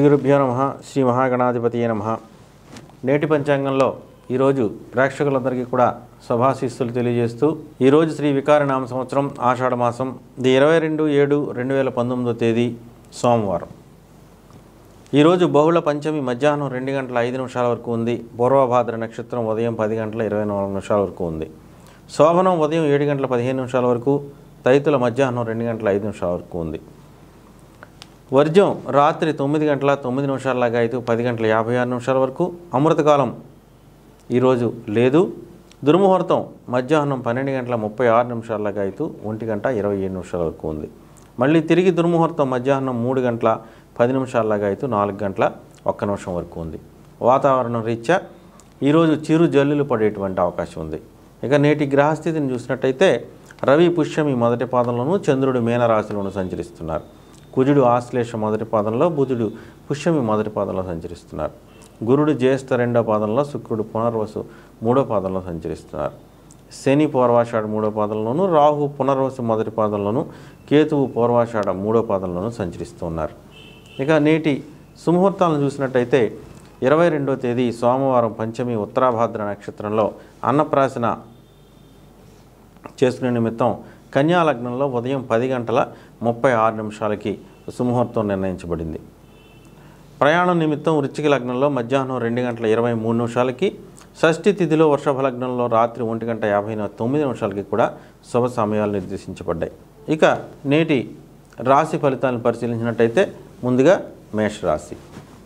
గురుభ్యో నమ శ్రీ మహాగణాధిపతి నమ నేటి పంచాంగంలో ఈరోజు ప్రేక్షకులందరికీ కూడా శుభాశీస్సులు తెలియజేస్తూ ఈరోజు శ్రీ వికారనామ సంవత్సరం ఆషాఢ మాసం ది ఇరవై రెండు ఏడు రెండు వేల పంతొమ్మిదో తేదీ సోమవారం ఈరోజు బహుళ పంచమి మధ్యాహ్నం రెండు గంటల ఐదు నిమిషాల వరకు ఉంది పూర్వభాద్ర నక్షత్రం ఉదయం పది గంటల ఇరవై నాలుగు నిమిషాల వరకు ఉంది శోభనం ఉదయం ఏడు గంటల పదిహేను నిమిషాల వరకు తైతుల మధ్యాహ్నం రెండు గంటల ఐదు నిమిషాల వరకు ఉంది వర్జం రాత్రి తొమ్మిది గంటల తొమ్మిది నిమిషాలలాగా అయితే పది గంటల యాభై ఆరు నిమిషాల వరకు అమృతకాలం ఈరోజు లేదు దుర్ముహూర్తం మధ్యాహ్నం పన్నెండు గంటల ముప్పై ఆరు నిమిషాలలాగా అయితే ఒంటి గంట ఇరవై ఏడు నిమిషాల వరకు ఉంది మళ్ళీ తిరిగి దుర్ముహూర్తం మధ్యాహ్నం మూడు గంటల పది నిమిషాలలాగా అయితే నాలుగు గంటల ఒక్క నిమిషం వరకు ఉంది వాతావరణం రీత్యా ఈరోజు చిరు జల్లులు పడేటువంటి అవకాశం ఉంది ఇక నేటి గ్రహస్థితిని చూసినట్టయితే రవి పుష్యమి మొదటి పాదంలోను చంద్రుడు మీనరాశిలోను సంచరిస్తున్నారు కుజుడు ఆశ్లేష మొదటి పాదంలో బుధుడు పుష్యమి మొదటి పాదంలో సంచరిస్తున్నారు గురుడు జ్యేష్ఠ రెండో పాదంలో శుక్రుడు పునర్వసు మూడో పాదంలో సంచరిస్తున్నారు శని పూర్వాషాఢ మూడో పాదంలోను రాహు పునర్వసు మొదటి పాదంలోను కేతువు పూర్వాషాఢ మూడో పాదంలోను సంచరిస్తున్నారు ఇక నేటి సుముహూర్తాలను చూసినట్టయితే ఇరవై రెండో తేదీ సోమవారం పంచమి ఉత్తరాభాద్ర నక్షత్రంలో అన్నప్రాసన చేసుకునే నిమిత్తం కన్యా లగ్నంలో ఉదయం పది గంటల ముప్పై ఆరు నిమిషాలకి సుముహూర్తం నిర్ణయించబడింది ప్రయాణం నిమిత్తం వృచ్చిక లగ్నంలో మధ్యాహ్నం రెండు గంటల ఇరవై మూడు నిమిషాలకి షష్ఠి తిథిలో వృషభ లగ్నంలో రాత్రి ఒంటి గంట యాభై తొమ్మిది నిమిషాలకి కూడా శుభ సమయాలు నిర్దేశించబడ్డాయి ఇక నేటి రాశి ఫలితాలను పరిశీలించినట్టయితే ముందుగా మేషరాశి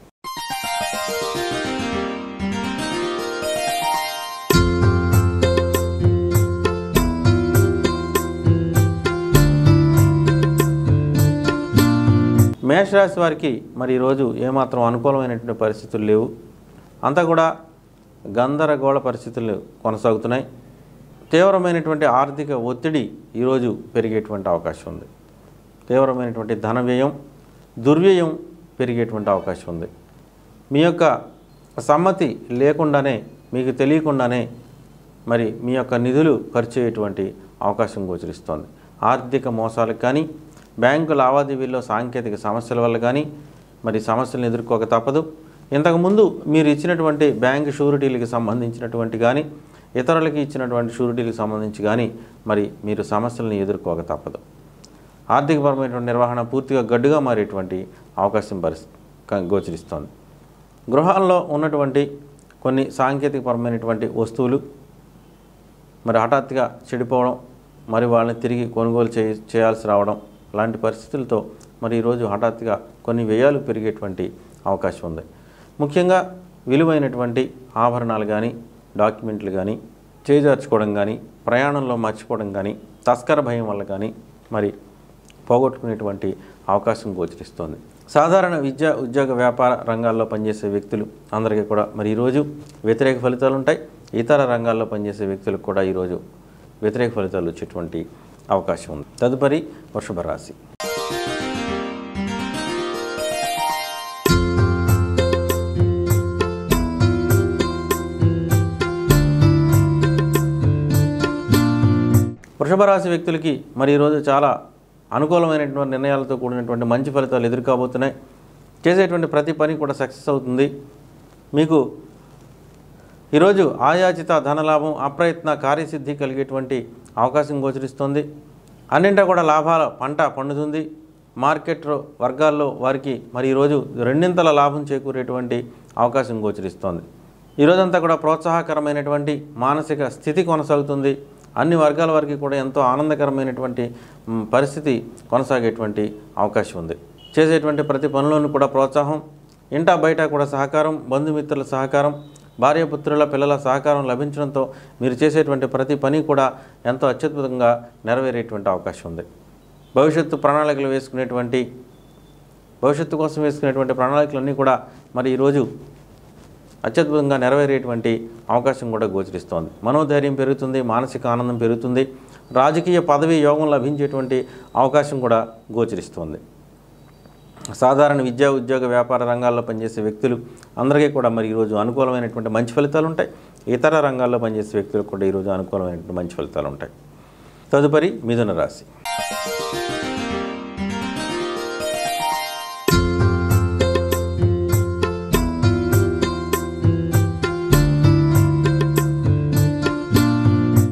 మేషరాశి వారికి మరి ఈరోజు ఏమాత్రం అనుకూలమైనటువంటి పరిస్థితులు లేవు అంతా కూడా గందరగోళ పరిస్థితులు కొనసాగుతున్నాయి తీవ్రమైనటువంటి ఆర్థిక ఒత్తిడి ఈరోజు పెరిగేటువంటి అవకాశం ఉంది తీవ్రమైనటువంటి ధన వ్యయం దుర్వ్యయం పెరిగేటువంటి అవకాశం ఉంది మీ యొక్క సమ్మతి లేకుండానే మీకు తెలియకుండానే మరి మీ యొక్క నిధులు ఖర్చు అయ్యేటువంటి అవకాశం గోచరిస్తోంది ఆర్థిక మోసాలకు కానీ బ్యాంకు లావాదేవీల్లో సాంకేతిక సమస్యల వల్ల కానీ మరి సమస్యలను ఎదుర్కోక తప్పదు ఇంతకుముందు మీరు ఇచ్చినటువంటి బ్యాంకు షూరిటీలకు సంబంధించినటువంటి కానీ ఇతరులకి ఇచ్చినటువంటి షూరిటీలకు సంబంధించి కానీ మరి మీరు సమస్యలను ఎదుర్కోక తప్పదు ఆర్థికపరమైనటువంటి నిర్వహణ పూర్తిగా గడ్డుగా మారేటువంటి అవకాశం పరిస్థితి గోచరిస్తోంది గృహాల్లో ఉన్నటువంటి కొన్ని సాంకేతికపరమైనటువంటి వస్తువులు మరి హఠాత్తుగా చెడిపోవడం మరి వాళ్ళని తిరిగి కొనుగోలు చేయ చేయాల్సి రావడం లాంటి పరిస్థితులతో మరి ఈరోజు హఠాత్తుగా కొన్ని వ్యయాలు పెరిగేటువంటి అవకాశం ఉంది ముఖ్యంగా విలువైనటువంటి ఆభరణాలు కానీ డాక్యుమెంట్లు కానీ చేజార్చుకోవడం కానీ ప్రయాణంలో మర్చిపోవడం కానీ తస్కర భయం వల్ల కానీ మరి పోగొట్టుకునేటువంటి అవకాశం గోచరిస్తోంది సాధారణ విద్య ఉద్యోగ వ్యాపార రంగాల్లో పనిచేసే వ్యక్తులు అందరికీ కూడా మరి ఈరోజు వ్యతిరేక ఫలితాలు ఉంటాయి ఇతర రంగాల్లో పనిచేసే వ్యక్తులకు కూడా ఈరోజు వ్యతిరేక ఫలితాలు వచ్చేటువంటి అవకాశం ఉంది తదుపరి వృషభ రాశి వృషభ రాశి వ్యక్తులకి మరి ఈరోజు చాలా అనుకూలమైనటువంటి నిర్ణయాలతో కూడినటువంటి మంచి ఫలితాలు ఎదుర్కోబోతున్నాయి చేసేటువంటి ప్రతి పని కూడా సక్సెస్ అవుతుంది మీకు ఈరోజు ఆయాచిత ధనలాభం అప్రయత్న కార్యసిద్ధి కలిగేటువంటి అవకాశం గోచరిస్తుంది అన్నింటా కూడా లాభాల పంట పండుతుంది మార్కెట్ వర్గాల్లో వారికి మరి ఈరోజు రెండింతల లాభం చేకూరేటువంటి అవకాశం గోచరిస్తోంది ఈరోజంతా కూడా ప్రోత్సాహకరమైనటువంటి మానసిక స్థితి కొనసాగుతుంది అన్ని వర్గాల వారికి కూడా ఎంతో ఆనందకరమైనటువంటి మ్, పరిస్థితి కొనసాగేటువంటి అవకాశం ఉంది చేసేటువంటి ప్రతి పనులను కూడా ప్రోత్సాహం ఇంటా బయట కూడా సహకారం బంధుమిత్రుల సహకారం భార్యపుత్రుల పిల్లల సహకారం లభించడంతో మీరు చేసేటువంటి ప్రతి పని కూడా ఎంతో అత్యద్భుతంగా నెరవేరేటువంటి అవకాశం ఉంది భవిష్యత్తు ప్రణాళికలు వేసుకునేటువంటి భవిష్యత్తు కోసం వేసుకునేటువంటి ప్రణాళికలన్నీ కూడా మరి ఈరోజు అత్యద్భుతంగా నెరవేరేటువంటి అవకాశం కూడా గోచరిస్తోంది మనోధైర్యం పెరుగుతుంది మానసిక ఆనందం పెరుగుతుంది రాజకీయ పదవి యోగం లభించేటువంటి అవకాశం కూడా గోచరిస్తోంది సాధారణ విద్యా ఉద్యోగ వ్యాపార రంగాల్లో పనిచేసే వ్యక్తులు అందరికీ కూడా మరి ఈరోజు అనుకూలమైనటువంటి మంచి ఫలితాలు ఉంటాయి ఇతర రంగాల్లో పనిచేసే వ్యక్తులకు కూడా ఈరోజు అనుకూలమైనటువంటి మంచి ఫలితాలు ఉంటాయి తదుపరి మిథున రాశి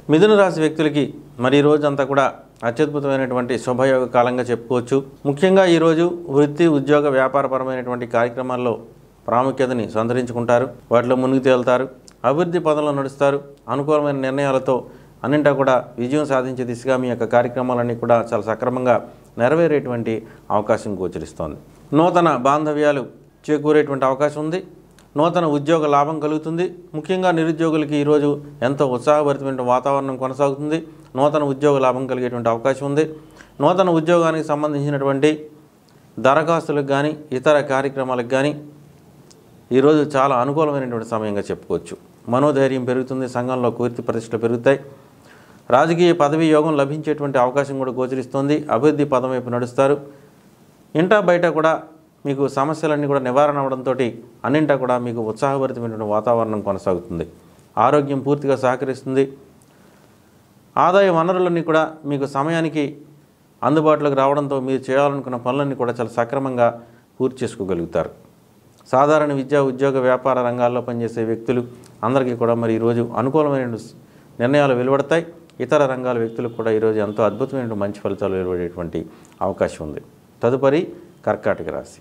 మిథున రాశి వ్యక్తులకి మరి ఈ రోజు అంతా కూడా అత్యద్భుతమైనటువంటి శుభయోగ కాలంగా చెప్పుకోవచ్చు ముఖ్యంగా ఈరోజు వృత్తి ఉద్యోగ వ్యాపారపరమైనటువంటి కార్యక్రమాల్లో ప్రాముఖ్యతని సంతరించుకుంటారు వాటిలో మునిగి తేలుతారు అభివృద్ధి పదంలో నడుస్తారు అనుకూలమైన నిర్ణయాలతో అన్నింటా కూడా విజయం సాధించే దిశగా మీ యొక్క కార్యక్రమాలన్నీ కూడా చాలా సక్రమంగా నెరవేరేటువంటి అవకాశం గోచరిస్తోంది నూతన బాంధవ్యాలు చేకూరేటువంటి అవకాశం ఉంది నూతన ఉద్యోగ లాభం కలుగుతుంది ముఖ్యంగా నిరుద్యోగులకి ఈరోజు ఎంతో ఉత్సాహభరితమైన వాతావరణం కొనసాగుతుంది నూతన ఉద్యోగ లాభం కలిగేటువంటి అవకాశం ఉంది నూతన ఉద్యోగానికి సంబంధించినటువంటి దరఖాస్తులకు కానీ ఇతర కార్యక్రమాలకు కానీ ఈరోజు చాలా అనుకూలమైనటువంటి సమయంగా చెప్పుకోవచ్చు మనోధైర్యం పెరుగుతుంది సంఘంలో కీర్తి ప్రతిష్టలు పెరుగుతాయి రాజకీయ పదవి యోగం లభించేటువంటి అవకాశం కూడా గోచరిస్తోంది అభివృద్ధి పదం వైపు నడుస్తారు ఇంటా బయట కూడా మీకు సమస్యలన్నీ కూడా నివారణ అవడంతో అన్నింటా కూడా మీకు ఉత్సాహభరితమైనటువంటి వాతావరణం కొనసాగుతుంది ఆరోగ్యం పూర్తిగా సహకరిస్తుంది ఆదాయ వనరులన్నీ కూడా మీకు సమయానికి అందుబాటులోకి రావడంతో మీరు చేయాలనుకున్న పనులన్నీ కూడా చాలా సక్రమంగా పూర్తి చేసుకోగలుగుతారు సాధారణ విద్యా ఉద్యోగ వ్యాపార రంగాల్లో పనిచేసే వ్యక్తులు అందరికీ కూడా మరి ఈరోజు అనుకూలమైన నిర్ణయాలు వెలువడతాయి ఇతర రంగాల వ్యక్తులకు కూడా ఈరోజు ఎంతో అద్భుతమైన మంచి ఫలితాలు వెలువడేటువంటి అవకాశం ఉంది తదుపరి కర్కాటక రాశి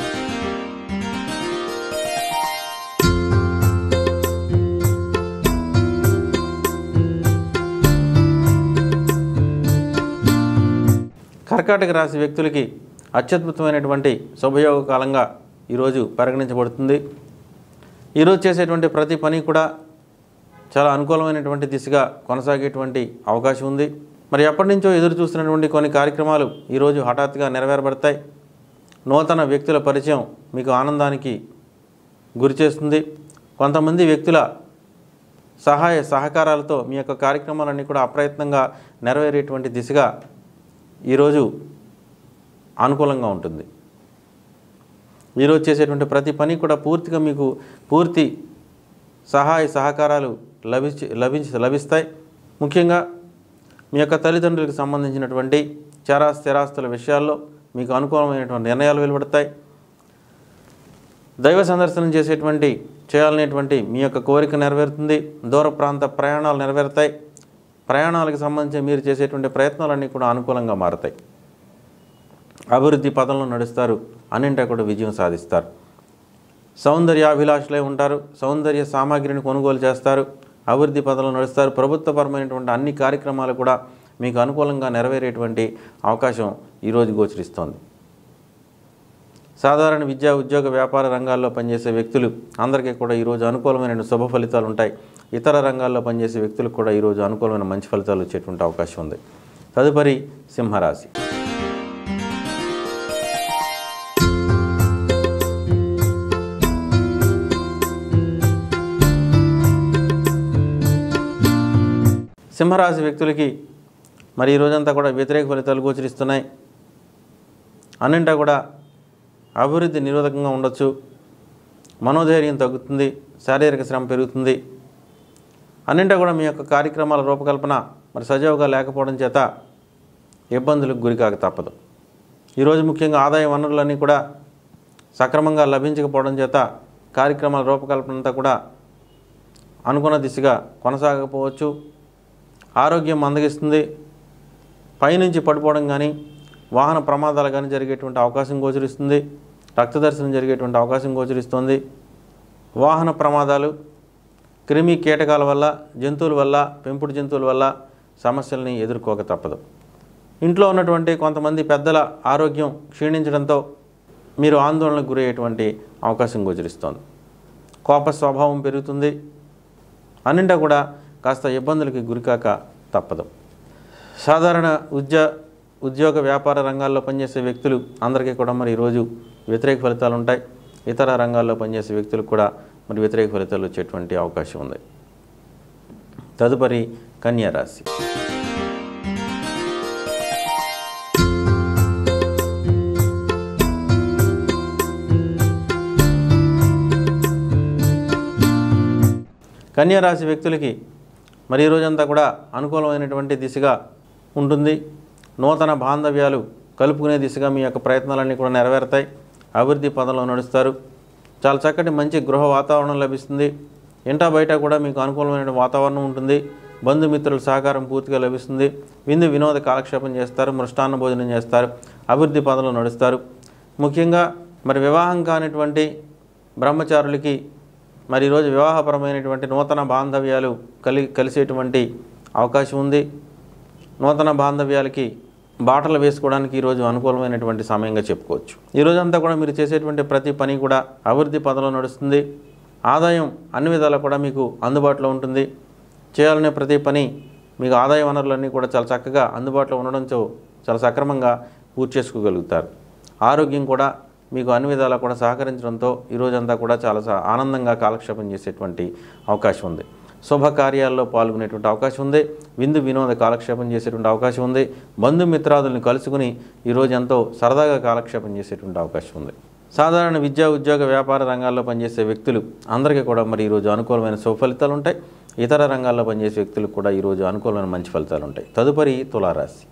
కర్కాటక రాశి వ్యక్తులకి అత్యద్భుతమైనటువంటి శుభయోగ కాలంగా ఈరోజు పరిగణించబడుతుంది ఈరోజు చేసేటువంటి ప్రతి పని కూడా చాలా అనుకూలమైనటువంటి దిశగా కొనసాగేటువంటి అవకాశం ఉంది మరి ఎప్పటి నుంచో ఎదురు చూస్తున్నటువంటి కొన్ని కార్యక్రమాలు ఈరోజు హఠాత్తుగా నెరవేరబడతాయి నూతన వ్యక్తుల పరిచయం మీకు ఆనందానికి గురి చేస్తుంది కొంతమంది వ్యక్తుల సహాయ సహకారాలతో మీ యొక్క కార్యక్రమాలన్నీ కూడా అప్రయత్నంగా నెరవేరేటువంటి దిశగా ఈరోజు అనుకూలంగా ఉంటుంది ఈరోజు చేసేటువంటి ప్రతి పని కూడా పూర్తిగా మీకు పూర్తి సహాయ సహకారాలు లభించి లభించి లభిస్తాయి ముఖ్యంగా మీ యొక్క తల్లిదండ్రులకు సంబంధించినటువంటి చరా స్థిరాస్తుల విషయాల్లో మీకు అనుకూలమైనటువంటి నిర్ణయాలు వెలువడతాయి దైవ సందర్శనం చేసేటువంటి చేయాలనేటువంటి మీ యొక్క కోరిక నెరవేరుతుంది దూర ప్రాంత ప్రయాణాలు నెరవేరుతాయి ప్రయాణాలకు సంబంధించి మీరు చేసేటువంటి ప్రయత్నాలన్నీ కూడా అనుకూలంగా మారతాయి అభివృద్ధి పదంలో నడుస్తారు అన్నింటా కూడా విజయం సాధిస్తారు సౌందర్యాభిలాషులై ఉంటారు సౌందర్య సామాగ్రిని కొనుగోలు చేస్తారు అభివృద్ధి పదంలో నడుస్తారు ప్రభుత్వపరమైనటువంటి అన్ని కార్యక్రమాలు కూడా మీకు అనుకూలంగా నెరవేరేటువంటి అవకాశం ఈరోజు గోచరిస్తోంది సాధారణ విద్యా ఉద్యోగ వ్యాపార రంగాల్లో పనిచేసే వ్యక్తులు అందరికీ కూడా ఈరోజు అనుకూలమైన శుభ ఫలితాలు ఉంటాయి ఇతర రంగాల్లో పనిచేసే వ్యక్తులకు కూడా ఈరోజు అనుకూలమైన మంచి ఫలితాలు వచ్చేటువంటి అవకాశం ఉంది తదుపరి సింహరాశి సింహరాశి వ్యక్తులకి మరి ఈ రోజంతా కూడా వ్యతిరేక ఫలితాలు గోచరిస్తున్నాయి అన్నింటా కూడా అభివృద్ధి నిరోధకంగా ఉండొచ్చు మనోధైర్యం తగ్గుతుంది శారీరక శ్రమ పెరుగుతుంది అన్నింటా కూడా మీ యొక్క కార్యక్రమాల రూపకల్పన మరి సజావుగా లేకపోవడం చేత ఇబ్బందులకు గురికాక తప్పదు ఈరోజు ముఖ్యంగా ఆదాయ వనరులన్నీ కూడా సక్రమంగా లభించకపోవడం చేత కార్యక్రమాల రూపకల్పన అంతా కూడా అనుకున్న దిశగా కొనసాగకపోవచ్చు ఆరోగ్యం మందగిస్తుంది పైనుంచి పడిపోవడం కానీ వాహన ప్రమాదాలు కానీ జరిగేటువంటి అవకాశం గోచరిస్తుంది రక్తదర్శనం జరిగేటువంటి అవకాశం గోచరిస్తుంది వాహన ప్రమాదాలు క్రిమి కీటకాల వల్ల జంతువుల వల్ల పెంపుడు జంతువుల వల్ల సమస్యల్ని ఎదుర్కోక తప్పదు ఇంట్లో ఉన్నటువంటి కొంతమంది పెద్దల ఆరోగ్యం క్షీణించడంతో మీరు ఆందోళనకు గురయ్యేటువంటి అవకాశం గోచరిస్తోంది కోప స్వభావం పెరుగుతుంది అన్నింటా కూడా కాస్త ఇబ్బందులకి గురికాక తప్పదు సాధారణ ఉద్య ఉద్యోగ వ్యాపార రంగాల్లో పనిచేసే వ్యక్తులు అందరికీ కూడా మరి ఈరోజు వ్యతిరేక ఫలితాలు ఉంటాయి ఇతర రంగాల్లో పనిచేసే వ్యక్తులకు కూడా మరి వ్యతిరేక ఫలితాలు వచ్చేటువంటి అవకాశం ఉంది తదుపరి కన్యా రాశి కన్యా రాశి వ్యక్తులకి మరి ఈ రోజంతా కూడా అనుకూలమైనటువంటి దిశగా ఉంటుంది నూతన బాంధవ్యాలు కలుపుకునే దిశగా మీ యొక్క ప్రయత్నాలన్నీ కూడా నెరవేరుతాయి అభివృద్ధి పదంలో నడుస్తారు చాలా చక్కటి మంచి గృహ వాతావరణం లభిస్తుంది ఇంటా బయట కూడా మీకు అనుకూలమైన వాతావరణం ఉంటుంది బంధుమిత్రుల సహకారం పూర్తిగా లభిస్తుంది విందు వినోద కాలక్షేపం చేస్తారు మృష్టాన్న భోజనం చేస్తారు అభివృద్ధి పదంలో నడుస్తారు ముఖ్యంగా మరి వివాహం కానిటువంటి బ్రహ్మచారులకి మరి ఈరోజు వివాహపరమైనటువంటి నూతన బాంధవ్యాలు కలి కలిసేటువంటి అవకాశం ఉంది నూతన బాంధవ్యాలకి బాటలు వేసుకోవడానికి ఈరోజు అనుకూలమైనటువంటి సమయంగా చెప్పుకోవచ్చు ఈ రోజంతా కూడా మీరు చేసేటువంటి ప్రతి పని కూడా అభివృద్ధి పదంలో నడుస్తుంది ఆదాయం అన్ని విధాలా కూడా మీకు అందుబాటులో ఉంటుంది చేయాలనే ప్రతి పని మీకు ఆదాయ వనరులన్నీ కూడా చాలా చక్కగా అందుబాటులో ఉండడంతో చాలా సక్రమంగా పూర్తి చేసుకోగలుగుతారు ఆరోగ్యం కూడా మీకు అన్ని విధాలా కూడా సహకరించడంతో ఈ రోజంతా కూడా చాలా స- ఆనందంగా కాలక్షేపం చేసేటువంటి అవకాశం ఉంది శుభకార్యాల్లో పాల్గొనేటువంటి అవకాశం ఉంది విందు వినోద కాలక్షేపం చేసేటువంటి అవకాశం ఉంది బంధుమిత్రాదుల్ని కలుసుకుని ఈరోజు ఎంతో సరదాగా కాలక్షేపం చేసేటువంటి అవకాశం ఉంది సాధారణ విద్యా ఉద్యోగ వ్యాపార రంగాల్లో పనిచేసే వ్యక్తులు అందరికీ కూడా మరి ఈరోజు అనుకూలమైన శుభ ఫలితాలు ఉంటాయి ఇతర రంగాల్లో పనిచేసే వ్యక్తులకు కూడా ఈరోజు అనుకూలమైన మంచి ఫలితాలు ఉంటాయి తదుపరి తులారాశి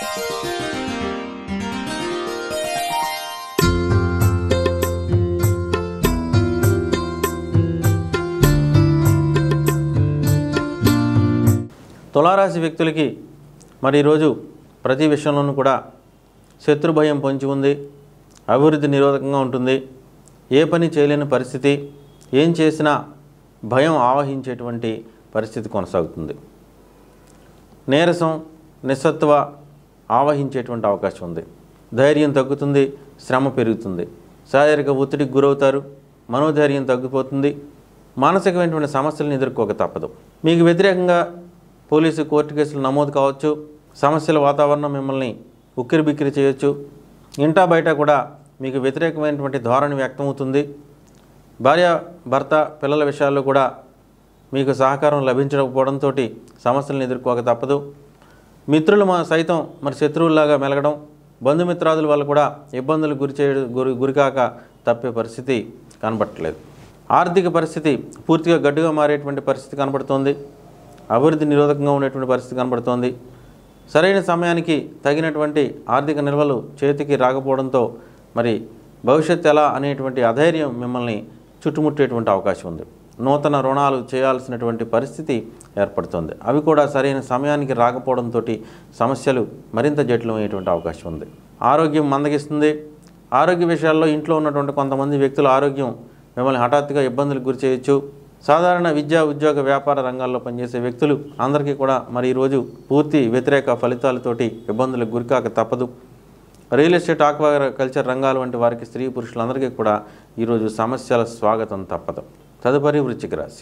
తులారాశి వ్యక్తులకి మరి ఈరోజు ప్రతి విషయంలోనూ కూడా శత్రు భయం పొంచి ఉంది అభివృద్ధి నిరోధకంగా ఉంటుంది ఏ పని చేయలేని పరిస్థితి ఏం చేసినా భయం ఆవహించేటువంటి పరిస్థితి కొనసాగుతుంది నీరసం నిస్సత్వ ఆవహించేటువంటి అవకాశం ఉంది ధైర్యం తగ్గుతుంది శ్రమ పెరుగుతుంది శారీరక ఒత్తిడికి గురవుతారు మనోధైర్యం తగ్గిపోతుంది మానసికమైనటువంటి సమస్యలను ఎదుర్కోక తప్పదు మీకు వ్యతిరేకంగా పోలీసు కోర్టు కేసులు నమోదు కావచ్చు సమస్యల వాతావరణం మిమ్మల్ని ఉక్కిరి బిక్కిరి చేయొచ్చు ఇంటా బయట కూడా మీకు వ్యతిరేకమైనటువంటి ధోరణి వ్యక్తమవుతుంది భార్య భర్త పిల్లల విషయాల్లో కూడా మీకు సహకారం లభించకపోవడంతో సమస్యలను ఎదుర్కోక తప్పదు మిత్రులు మా సైతం మరి శత్రువుల్లాగా మెలగడం బంధుమిత్రాదుల వల్ల కూడా ఇబ్బందులు గురి చేయడం గురి గురికాక తప్పే పరిస్థితి కనబట్టలేదు ఆర్థిక పరిస్థితి పూర్తిగా గడ్డుగా మారేటువంటి పరిస్థితి కనబడుతోంది అభివృద్ధి నిరోధకంగా ఉండేటువంటి పరిస్థితి కనబడుతోంది సరైన సమయానికి తగినటువంటి ఆర్థిక నిల్వలు చేతికి రాకపోవడంతో మరి భవిష్యత్ ఎలా అనేటువంటి అధైర్యం మిమ్మల్ని చుట్టుముట్టేటువంటి అవకాశం ఉంది నూతన రుణాలు చేయాల్సినటువంటి పరిస్థితి ఏర్పడుతుంది అవి కూడా సరైన సమయానికి రాకపోవడంతో సమస్యలు మరింత జటిలమయ్యేటువంటి అవకాశం ఉంది ఆరోగ్యం మందగిస్తుంది ఆరోగ్య విషయాల్లో ఇంట్లో ఉన్నటువంటి కొంతమంది వ్యక్తుల ఆరోగ్యం మిమ్మల్ని హఠాత్తుగా ఇబ్బందులకు గురి చేయొచ్చు సాధారణ విద్యా ఉద్యోగ వ్యాపార రంగాల్లో పనిచేసే వ్యక్తులు అందరికీ కూడా మరి ఈరోజు పూర్తి వ్యతిరేక ఫలితాలతోటి ఇబ్బందులకు గురికాక తప్పదు రియల్ ఎస్టేట్ ఆక్వా కల్చర్ రంగాలు వంటి వారికి స్త్రీ పురుషులందరికీ కూడా ఈరోజు సమస్యల స్వాగతం తప్పదు తదుపరి వృశ్చిక రాశి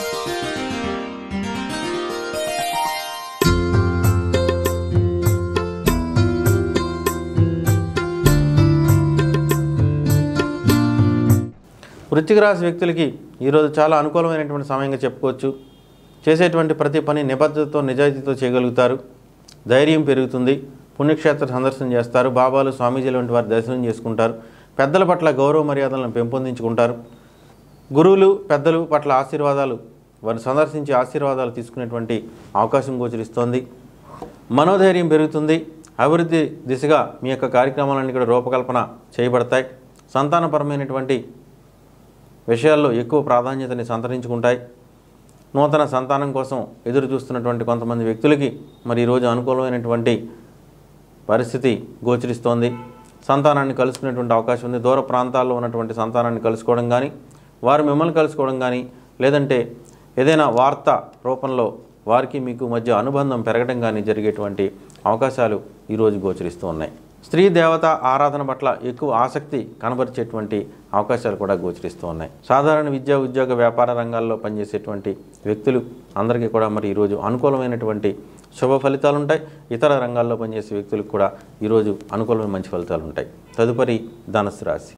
వృశ్చిక రాశి వ్యక్తులకి ఈరోజు చాలా అనుకూలమైనటువంటి సమయంగా చెప్పుకోవచ్చు చేసేటువంటి ప్రతి పని నిబద్ధతతో నిజాయితీతో చేయగలుగుతారు ధైర్యం పెరుగుతుంది పుణ్యక్షేత్ర సందర్శన చేస్తారు బాబాలు స్వామీజీల వంటి వారి దర్శనం చేసుకుంటారు పెద్దల పట్ల గౌరవ మర్యాదలను పెంపొందించుకుంటారు గురువులు పెద్దలు పట్ల ఆశీర్వాదాలు వారిని సందర్శించి ఆశీర్వాదాలు తీసుకునేటువంటి అవకాశం గోచరిస్తోంది మనోధైర్యం పెరుగుతుంది అభివృద్ధి దిశగా మీ యొక్క కార్యక్రమాలన్నీ కూడా రూపకల్పన చేయబడతాయి సంతానపరమైనటువంటి విషయాల్లో ఎక్కువ ప్రాధాన్యతని సంతరించుకుంటాయి నూతన సంతానం కోసం ఎదురు చూస్తున్నటువంటి కొంతమంది వ్యక్తులకి మరి ఈరోజు అనుకూలమైనటువంటి పరిస్థితి గోచరిస్తోంది సంతానాన్ని కలుసుకునేటువంటి అవకాశం ఉంది దూర ప్రాంతాల్లో ఉన్నటువంటి సంతానాన్ని కలుసుకోవడం కానీ వారు మిమ్మల్ని కలుసుకోవడం కానీ లేదంటే ఏదైనా వార్త రూపంలో వారికి మీకు మధ్య అనుబంధం పెరగడం కానీ జరిగేటువంటి అవకాశాలు ఈరోజు గోచరిస్తూ ఉన్నాయి స్త్రీ దేవత ఆరాధన పట్ల ఎక్కువ ఆసక్తి కనబరిచేటువంటి అవకాశాలు కూడా గోచరిస్తూ ఉన్నాయి సాధారణ విద్యా ఉద్యోగ వ్యాపార రంగాల్లో పనిచేసేటువంటి వ్యక్తులు అందరికీ కూడా మరి ఈరోజు అనుకూలమైనటువంటి శుభ ఫలితాలు ఉంటాయి ఇతర రంగాల్లో పనిచేసే వ్యక్తులకు కూడా ఈరోజు అనుకూలమైన మంచి ఫలితాలు ఉంటాయి తదుపరి ధనుసు రాశి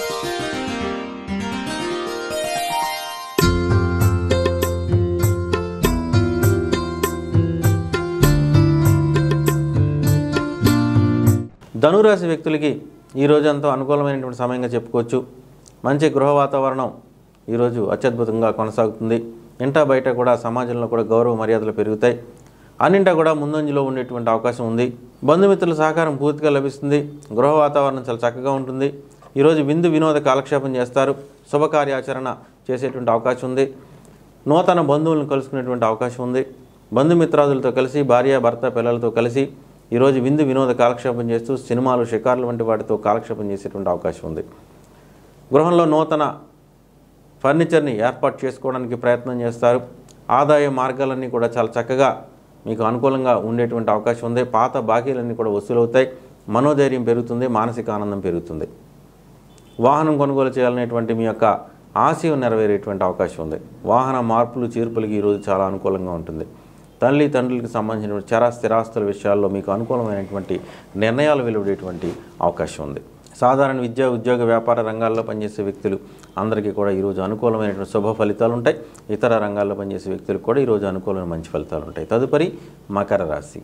ధనురాశి వ్యక్తులకి ఈ రోజు ఎంతో అనుకూలమైనటువంటి సమయంగా చెప్పుకోవచ్చు మంచి గృహ వాతావరణం ఈరోజు అత్యద్భుతంగా కొనసాగుతుంది ఇంటా బయట కూడా సమాజంలో కూడా గౌరవ మర్యాదలు పెరుగుతాయి అన్నింటా కూడా ముందంజలో ఉండేటువంటి అవకాశం ఉంది బంధుమిత్రుల సహకారం పూర్తిగా లభిస్తుంది గృహ వాతావరణం చాలా చక్కగా ఉంటుంది ఈరోజు విందు వినోద కాలక్షేపం చేస్తారు శుభకార్యాచరణ చేసేటువంటి అవకాశం ఉంది నూతన బంధువులను కలుసుకునేటువంటి అవకాశం ఉంది బంధుమిత్రాదులతో కలిసి భార్య భర్త పిల్లలతో కలిసి ఈరోజు విందు వినోద కాలక్షేపం చేస్తూ సినిమాలు షికార్లు వంటి వాటితో కాలక్షేపం చేసేటువంటి అవకాశం ఉంది గృహంలో నూతన ఫర్నిచర్ని ఏర్పాటు చేసుకోవడానికి ప్రయత్నం చేస్తారు ఆదాయ మార్గాలన్నీ కూడా చాలా చక్కగా మీకు అనుకూలంగా ఉండేటువంటి అవకాశం ఉంది పాత బాకీలన్నీ కూడా వసూలవుతాయి మనోధైర్యం పెరుగుతుంది మానసిక ఆనందం పెరుగుతుంది వాహనం కొనుగోలు చేయాలనేటువంటి మీ యొక్క ఆశయం నెరవేరేటువంటి అవకాశం ఉంది వాహన మార్పులు చేర్పులకి ఈరోజు చాలా అనుకూలంగా ఉంటుంది తల్లి తండ్రులకు సంబంధించిన చర స్థిరాస్తుల విషయాల్లో మీకు అనుకూలమైనటువంటి నిర్ణయాలు వెలువడేటువంటి అవకాశం ఉంది సాధారణ విద్యా ఉద్యోగ వ్యాపార రంగాల్లో పనిచేసే వ్యక్తులు అందరికీ కూడా ఈరోజు అనుకూలమైనటువంటి శుభ ఫలితాలు ఉంటాయి ఇతర రంగాల్లో పనిచేసే వ్యక్తులకు కూడా ఈరోజు అనుకూలమైన మంచి ఫలితాలు ఉంటాయి తదుపరి మకర రాశి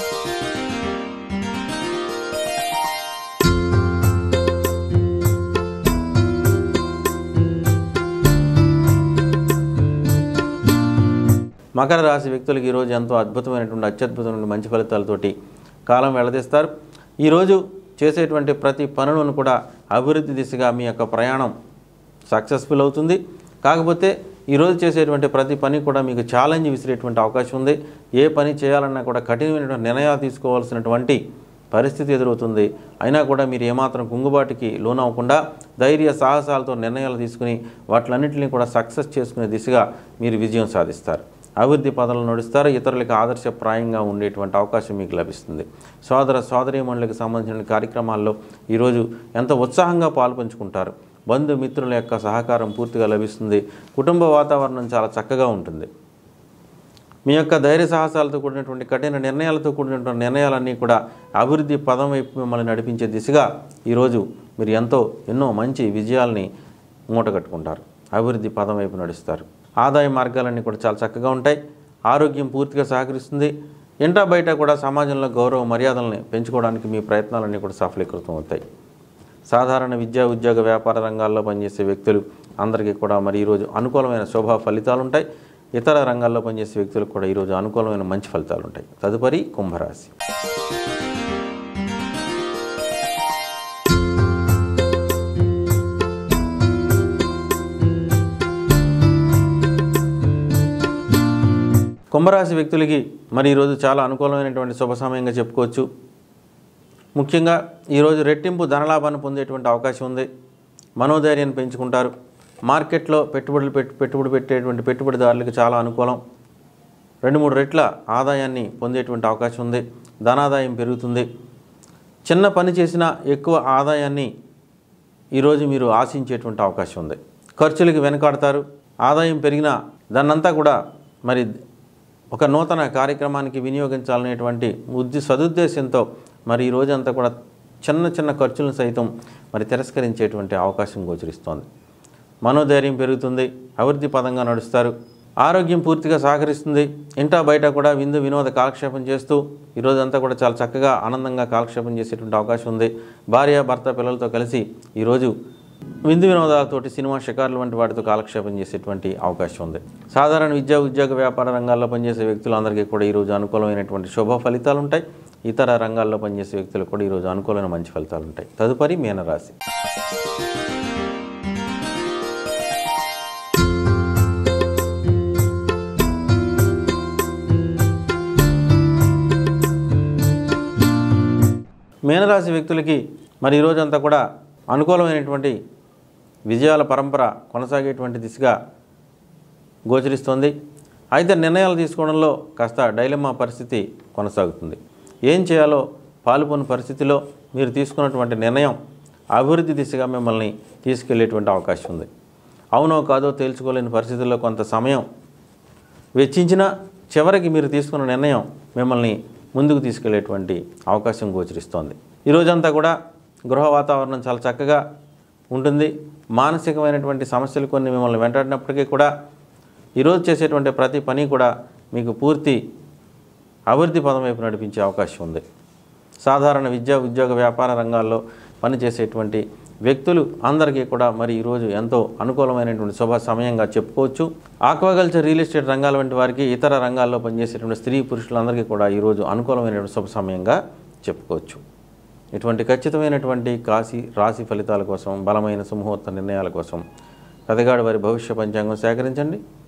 మకర రాశి వ్యక్తులకు ఈరోజు ఎంతో అద్భుతమైనటువంటి అత్యద్భుతమైన మంచి ఫలితాలతోటి కాలం వెళ్లదీస్తారు ఈరోజు చేసేటువంటి ప్రతి పనులను కూడా అభివృద్ధి దిశగా మీ యొక్క ప్రయాణం సక్సెస్ఫుల్ అవుతుంది కాకపోతే ఈరోజు చేసేటువంటి ప్రతి పని కూడా మీకు ఛాలెంజ్ విసిరేటువంటి అవకాశం ఉంది ఏ పని చేయాలన్నా కూడా కఠినమైనటువంటి నిర్ణయాలు తీసుకోవాల్సినటువంటి పరిస్థితి ఎదురవుతుంది అయినా కూడా మీరు ఏమాత్రం కుంగుబాటుకి లోనవ్వకుండా ధైర్య సాహసాలతో నిర్ణయాలు తీసుకుని వాటిలన్నింటినీ కూడా సక్సెస్ చేసుకునే దిశగా మీరు విజయం సాధిస్తారు అభివృద్ధి పదాలను నడుస్తారు ఇతరులకు ఆదర్శప్రాయంగా ఉండేటువంటి అవకాశం మీకు లభిస్తుంది సోదర సోదరీమణులకు సంబంధించిన కార్యక్రమాల్లో ఈరోజు ఎంత ఉత్సాహంగా పాల్పంచుకుంటారు బంధుమిత్రుల యొక్క సహకారం పూర్తిగా లభిస్తుంది కుటుంబ వాతావరణం చాలా చక్కగా ఉంటుంది మీ యొక్క ధైర్య సాహసాలతో కూడినటువంటి కఠిన నిర్ణయాలతో కూడినటువంటి నిర్ణయాలన్నీ కూడా అభివృద్ధి పదం వైపు మిమ్మల్ని నడిపించే దిశగా ఈరోజు మీరు ఎంతో ఎన్నో మంచి విజయాల్ని మూటగట్టుకుంటారు అభివృద్ధి పదం వైపు నడుస్తారు ఆదాయ మార్గాలన్నీ కూడా చాలా చక్కగా ఉంటాయి ఆరోగ్యం పూర్తిగా సహకరిస్తుంది ఇంటా బయట కూడా సమాజంలో గౌరవ మర్యాదల్ని పెంచుకోవడానికి మీ ప్రయత్నాలన్నీ కూడా సఫలీకృతం అవుతాయి సాధారణ విద్యా ఉద్యోగ వ్యాపార రంగాల్లో పనిచేసే వ్యక్తులు అందరికీ కూడా మరి ఈరోజు అనుకూలమైన శోభా ఫలితాలు ఉంటాయి ఇతర రంగాల్లో పనిచేసే వ్యక్తులకు కూడా ఈరోజు అనుకూలమైన మంచి ఫలితాలు ఉంటాయి తదుపరి కుంభరాశి కుంభరాశి వ్యక్తులకి మరి ఈరోజు చాలా అనుకూలమైనటువంటి శుభ సమయంగా చెప్పుకోవచ్చు ముఖ్యంగా ఈరోజు రెట్టింపు ధనలాభాన్ని పొందేటువంటి అవకాశం ఉంది మనోధైర్యాన్ని పెంచుకుంటారు మార్కెట్లో పెట్టుబడులు పెట్టి పెట్టుబడి పెట్టేటువంటి పెట్టుబడిదారులకు చాలా అనుకూలం రెండు మూడు రెట్ల ఆదాయాన్ని పొందేటువంటి అవకాశం ఉంది ధనాదాయం పెరుగుతుంది చిన్న పని చేసినా ఎక్కువ ఆదాయాన్ని ఈరోజు మీరు ఆశించేటువంటి అవకాశం ఉంది ఖర్చులకి వెనకాడతారు ఆదాయం పెరిగినా దాన్నంతా కూడా మరి ఒక నూతన కార్యక్రమానికి వినియోగించాలనేటువంటి ఉద్ది సదుద్దేశంతో మరి ఈ రోజంతా కూడా చిన్న చిన్న ఖర్చులను సైతం మరి తిరస్కరించేటువంటి అవకాశం గోచరిస్తోంది మనోధైర్యం పెరుగుతుంది అభివృద్ధి పదంగా నడుస్తారు ఆరోగ్యం పూర్తిగా సహకరిస్తుంది ఇంటా బయట కూడా విందు వినోద కాలక్షేపం చేస్తూ ఈరోజంతా కూడా చాలా చక్కగా ఆనందంగా కాలక్షేపం చేసేటువంటి అవకాశం ఉంది భార్య భర్త పిల్లలతో కలిసి ఈరోజు విందు వినోదాలతోటి సినిమా షికార్లు వంటి వాటితో కాలక్షేపం చేసేటువంటి అవకాశం ఉంది సాధారణ విద్యా ఉద్యోగ వ్యాపార రంగాల్లో పనిచేసే వ్యక్తులందరికీ కూడా ఈరోజు అనుకూలమైనటువంటి శుభ ఫలితాలు ఉంటాయి ఇతర రంగాల్లో పనిచేసే వ్యక్తులకు కూడా ఈరోజు అనుకూలమైన మంచి ఫలితాలు ఉంటాయి తదుపరి మీనరాశి మీనరాశి వ్యక్తులకి మరి ఈరోజంతా కూడా అనుకూలమైనటువంటి విజయాల పరంపర కొనసాగేటువంటి దిశగా గోచరిస్తోంది అయితే నిర్ణయాలు తీసుకోవడంలో కాస్త డైలమా పరిస్థితి కొనసాగుతుంది ఏం చేయాలో పాల్పొని పరిస్థితిలో మీరు తీసుకున్నటువంటి నిర్ణయం అభివృద్ధి దిశగా మిమ్మల్ని తీసుకెళ్లేటువంటి అవకాశం ఉంది అవునో కాదో తేల్చుకోలేని పరిస్థితుల్లో కొంత సమయం వెచ్చించిన చివరికి మీరు తీసుకున్న నిర్ణయం మిమ్మల్ని ముందుకు తీసుకెళ్లేటువంటి అవకాశం గోచరిస్తోంది ఈ రోజంతా కూడా గృహ వాతావరణం చాలా చక్కగా ఉంటుంది మానసికమైనటువంటి సమస్యలు కొన్ని మిమ్మల్ని వెంటాడినప్పటికీ కూడా ఈరోజు చేసేటువంటి ప్రతి పని కూడా మీకు పూర్తి అభివృద్ధి పదం వైపు నడిపించే అవకాశం ఉంది సాధారణ విద్యా ఉద్యోగ వ్యాపార రంగాల్లో పనిచేసేటువంటి వ్యక్తులు అందరికీ కూడా మరి ఈరోజు ఎంతో అనుకూలమైనటువంటి శుభ సమయంగా చెప్పుకోవచ్చు ఆక్వాకల్చర్ రియల్ ఎస్టేట్ రంగాల వంటి వారికి ఇతర రంగాల్లో పనిచేసేటువంటి స్త్రీ పురుషులందరికీ కూడా ఈరోజు అనుకూలమైనటువంటి శుభ సమయంగా చెప్పుకోవచ్చు ఇటువంటి ఖచ్చితమైనటువంటి కాశీ రాశి ఫలితాల కోసం బలమైన సుముహూర్త నిర్ణయాల కోసం పెదగాడు వారి భవిష్య పంచాంగం సేకరించండి